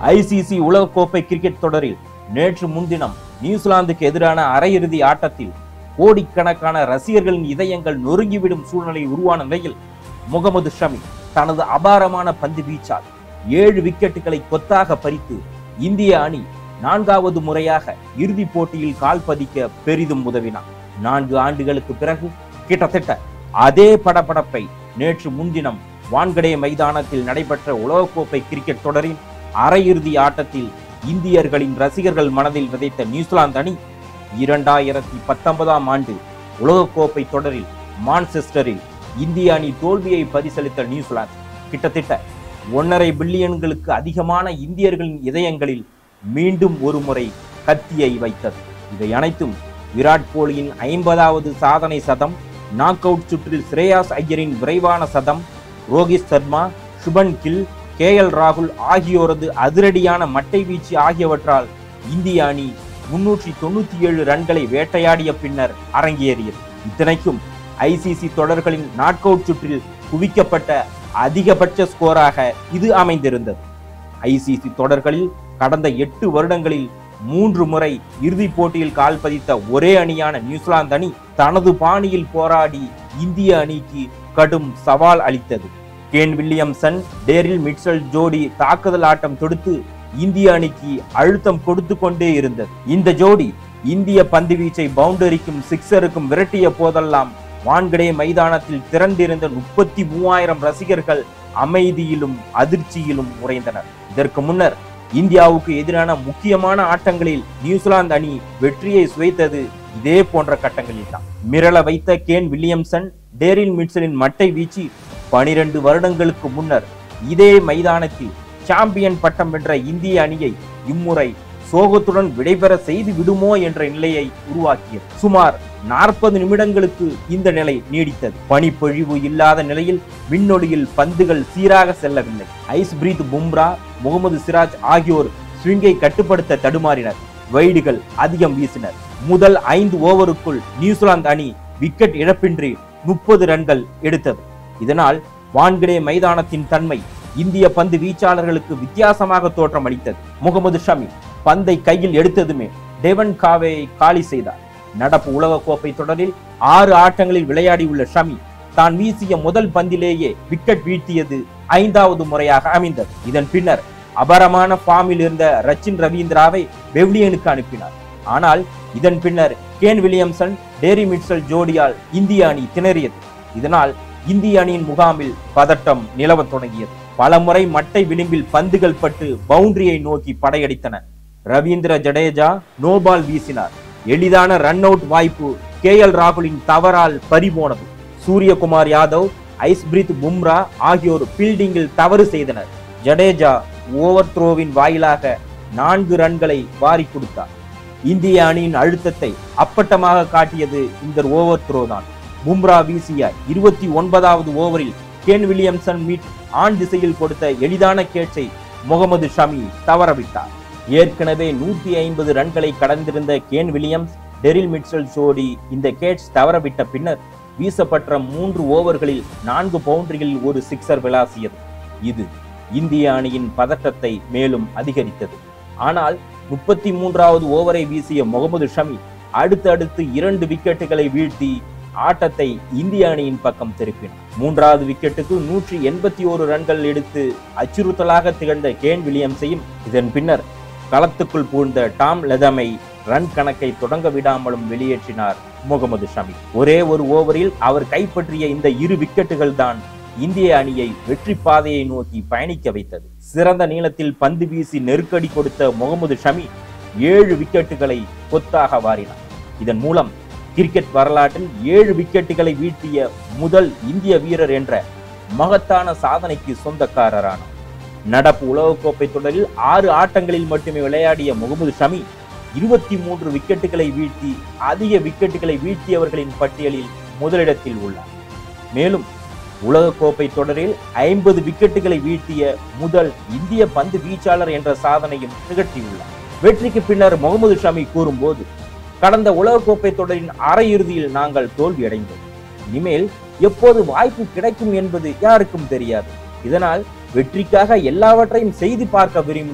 ICC உலகக்கோப்பை cricket தொடரில் நேற்று முன்தினம் நியூசிலாந்துக்கு எதிரான அரையிறுதி ஆட்டத்தில் கோடிக்கணக்கான ரசிகர்களின் இதயங்கள் நொறுங்கிவிடும் சூழ்நிலை உருவான நிலையில் முகமது ஷமி தனது அபாரமான பந்து வீச்சால் ஏழு விக்கெட்டுகளை கொத்தாக பறித்து இந்திய அணி நான்காவது முறையாக இறுதிப் போட்டியில் கால் பதிக்க பெரிதும் உதவினார் நான்கு ஆண்டுகளுக்கு பிறகு கிட்டத்தட்ட அதே படபடப்பை நேற்று முன்தினம் வான்கடே மைதானத்தில் நடைபெற்ற உலகக்கோப்பை கிரிக்கெட் தொடரின் அரையிறுதி ஆட்டத்தில் இந்தியர்களின் ரசிகர்கள் மனதில் விதைத்த நியூசிலாந்து அணி இரண்டாயிரத்தி பத்தொன்பதாம் ஆண்டு உலகக்கோப்பை தொடரில் மான்செஸ்டரில் இந்திய அணி தோல்வியை பரிசளித்த நியூசிலாந்து கிட்டத்தட்ட ஒன்றரை பில்லியன்களுக்கு அதிகமான இந்தியர்களின் இதயங்களில் மீண்டும் ஒருமுறை கத்தியை வைத்தது இவை அனைத்தும் விராட் கோலியின் ஐம்பதாவது சாதனை சதம் நாக் அவுட் சுற்றில் ஸ்ரேயாஸ் ஐயரின் விரைவான சதம் ரோஹித் சர்மா சுபன் கில் கே எல் ராகுல் ஆகியோரது அதிரடியான மட்டை வீச்சு ஆகியவற்றால் இந்திய அணி முன்னூற்றி தொண்ணூத்தி ஏழு ரன்களை வேட்டையாடிய பின்னர் அரங்கேறியது இத்தனைக்கும் ஐசிசி தொடர்களின் நாக் அவுட் சுற்றில் குவிக்கப்பட்ட அதிகபட்ச ஸ்கோராக இது அமைந்திருந்தது ஐசிசி தொடர்களில் கடந்த எட்டு வருடங்களில் மூன்று முறை இறுதிப் போட்டியில் கால் பதித்த ஒரே அணியான நியூசிலாந்து அணி தனது பாணியில் போராடி இந்திய அணிக்கு கடும் சவால் அளித்தது கேன் வில்லியம்சன் டேரில் மிட்சல் ஜோடி தாக்குதல் ஆட்டம் தொடுத்து இந்திய அணிக்கு அழுத்தம் கொடுத்து கொண்டே இருந்தது இந்த ஜோடி இந்திய பந்து வீச்சை பவுண்டரிக்கும் சிக்ஸருக்கும் விரட்டிய போதெல்லாம் வான்கடே மைதானத்தில் திரண்டிருந்த முப்பத்தி மூவாயிரம் ரசிகர்கள் அமைதியிலும் அதிர்ச்சியிலும் உறைந்தனர் இதற்கு முன்னர் இந்தியாவுக்கு எதிரான முக்கியமான ஆட்டங்களில் நியூசிலாந்து அணி வெற்றியை சுவைத்தது இதே போன்ற கட்டங்களில் தான் மிரள வைத்த கேன் வில்லியம்சன் டேரில் மிட்சலின் மட்டை வீச்சு பனிரெண்டு வருடங்களுக்கு முன்னர் இதே மைதானத்தில் சாம்பியன் பட்டம் வென்ற இந்திய அணியை இம்முறை சோகத்துடன் விடைபெற செய்து விடுமோ என்ற நிலையை உருவாக்கியது சுமார் நாற்பது நிமிடங்களுக்கு இந்த நிலை நீடித்தது பனிப்பொழிவு இல்லாத நிலையில் விண்ணொலியில் பந்துகள் சீராக செல்லவில்லை ஐஸ் பிரீத் பும்ரா முகமது சிராஜ் ஆகியோர் ஸ்விங்கை கட்டுப்படுத்த தடுமாறினர் வைடுகள் அதிகம் வீசினர் முதல் ஐந்து ஓவருக்குள் நியூசிலாந்து அணி விக்கெட் இழப்பின்றி முப்பது ரன்கள் எடுத்தது இதனால் வான்கடே மைதானத்தின் தன்மை இந்திய பந்து வீச்சாளர்களுக்கு வித்தியாசமாக தோற்றம் அளித்தது முகமது ஷமி பந்தை கையில் எடுத்ததுமே டெவன் காவேயை காலி செய்தார் நடப்பு உலக கோப்பை தொடரில் ஆறு ஆட்டங்களில் விளையாடியுள்ள ஷமி தான் வீசிய முதல் பந்திலேயே விக்கெட் வீழ்த்தியது ஐந்தாவது முறையாக அமைந்தது இதன் பின்னர் அபரமான ஃபார்மில் இருந்த ரச்சின் ரவீந்திராவை பெவ்லியனுக்கு அனுப்பினார் ஆனால் இதன் பின்னர் கேன் வில்லியம்சன் டேரி மிட்சல் ஜோடியால் இந்திய அணி திணறியது இதனால் இந்திய அணியின் முகாமில் பதட்டம் நிலவத் தொடங்கியது பலமுறை மட்டை விளிம்பில் பந்துகள் பட்டு பவுண்டரியை நோக்கி படையடித்தன ரவீந்திர ஜடேஜா நோபால் வீசினார் எளிதான ரன் அவுட் வாய்ப்பு கே எல் ராகுலின் தவறால் பறிபோனது சூரியகுமார் யாதவ் ஐஸ்பிரித் பும்ரா ஆகியோர் பீல்டிங்கில் தவறு செய்தனர் ஜடேஜா ஓவர் த்ரோவின் வாயிலாக நான்கு ரன்களை வாரி கொடுத்தார் இந்திய அணியின் அழுத்தத்தை அப்பட்டமாக காட்டியது இந்த ஓவர் த்ரோ தான் பும்ரா வீசிய இருபத்தி ஒன்பதாவது ஓவரில் கேன் வில்லியம்சன் மீட் ஆண் திசையில் கொடுத்த எளிதான கேட்சை முகமது ஷமி தவறவிட்டார் ஏற்கனவே நூத்தி ஐம்பது ரன்களை கடந்திருந்த கேன் வில்லியம்ஸ் டெரில் மிட்சல் ஜோடி இந்த கேட்ச் தவறவிட்ட பின்னர் வீசப்பட்ட மூன்று ஓவர்களில் நான்கு பவுண்டரிகளில் ஒரு சிக்ஸர் விளாசியது இது இந்திய அணியின் பதட்டத்தை மேலும் அதிகரித்தது ஆனால் முப்பத்தி மூன்றாவது ஓவரை வீசிய முகமது ஷமி அடுத்தடுத்து இரண்டு விக்கெட்டுகளை வீழ்த்தி ஆட்டத்தை இந்திய அணியின் பக்கம் திருப்பினார் மூன்றாவது விக்கெட்டுக்கு நூற்றி எண்பத்தி ஓரு ரன்கள் எடுத்து அச்சுறுத்தலாக திகழ்ந்த கேன் வில்லியம்ஸையும் இதன் பின்னர் களத்துக்குள் பூழ்ந்த டாம் லெதமை ரன் கணக்கை தொடங்க விடாமலும் வெளியேற்றினார் முகமது ஷமி ஒரே ஒரு ஓவரில் அவர் கைப்பற்றிய இந்த இரு விக்கெட்டுகள் தான் இந்திய அணியை வெற்றி பாதையை நோக்கி பயணிக்க வைத்தது சிறந்த நீளத்தில் பந்து வீசி நெருக்கடி கொடுத்த முகமது ஷமி ஏழு விக்கெட்டுகளை கொத்தாக வாரினார் இதன் மூலம் கிரிக்கெட் வரலாற்றில் ஏழு விக்கெட்டுகளை வீழ்த்திய முதல் இந்திய வீரர் என்ற மகத்தான சாதனைக்கு சொந்தக்காரரானார் நடப்பு உலகக்கோப்பை தொடரில் ஆறு ஆட்டங்களில் மட்டுமே விளையாடிய முகமது ஷமி இருபத்தி மூன்று விக்கெட்டுகளை வீழ்த்தி அதிக விக்கெட்டுகளை வீழ்த்தியவர்களின் பட்டியலில் முதலிடத்தில் உள்ளார் மேலும் உலகக்கோப்பை தொடரில் ஐம்பது விக்கெட்டுகளை வீழ்த்திய முதல் இந்திய பந்து வீச்சாளர் என்ற சாதனையும் நிகழ்த்தியுள்ளார் வெற்றிக்கு பின்னர் முகமது ஷமி கூறும்போது கடந்த உலகக்கோப்பை தொடரின் அரையிறுதியில் நாங்கள் தோல்வியடைந்தோம் இனிமேல் எப்போது வாய்ப்பு கிடைக்கும் என்பது யாருக்கும் தெரியாது இதனால் வெற்றிக்காக எல்லாவற்றையும் செய்து பார்க்க விரும்பினோம்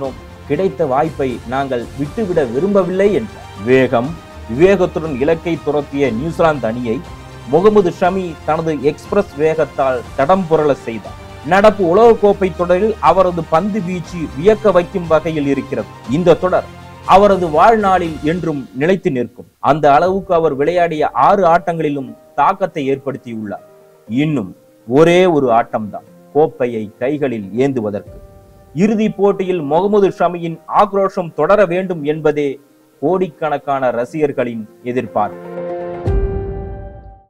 கிடைத்த வாய்ப்பை நாங்கள் விட்டுவிட விரும்பவில்லை என்றார் வேகம் விவேகத்துடன் இலக்கை துரத்திய நியூசிலாந்து அணியை முகமது ஷமி தனது எக்ஸ்பிரஸ் வேகத்தால் தடம் புரள செய்தார் நடப்பு உலகக்கோப்பை தொடரில் அவரது பந்து வீச்சு வியக்க வைக்கும் வகையில் இருக்கிறது இந்த தொடர் அவரது வாழ்நாளில் என்றும் நிலைத்து நிற்கும் அந்த அளவுக்கு அவர் விளையாடிய ஆறு ஆட்டங்களிலும் தாக்கத்தை ஏற்படுத்தியுள்ளார் இன்னும் ஒரே ஒரு ஆட்டம்தான் கோப்பையை கைகளில் ஏந்துவதற்கு இறுதிப் போட்டியில் முகமது ஷமியின் ஆக்ரோஷம் தொடர வேண்டும் என்பதே கோடிக்கணக்கான ரசிகர்களின் எதிர்பார்ப்பு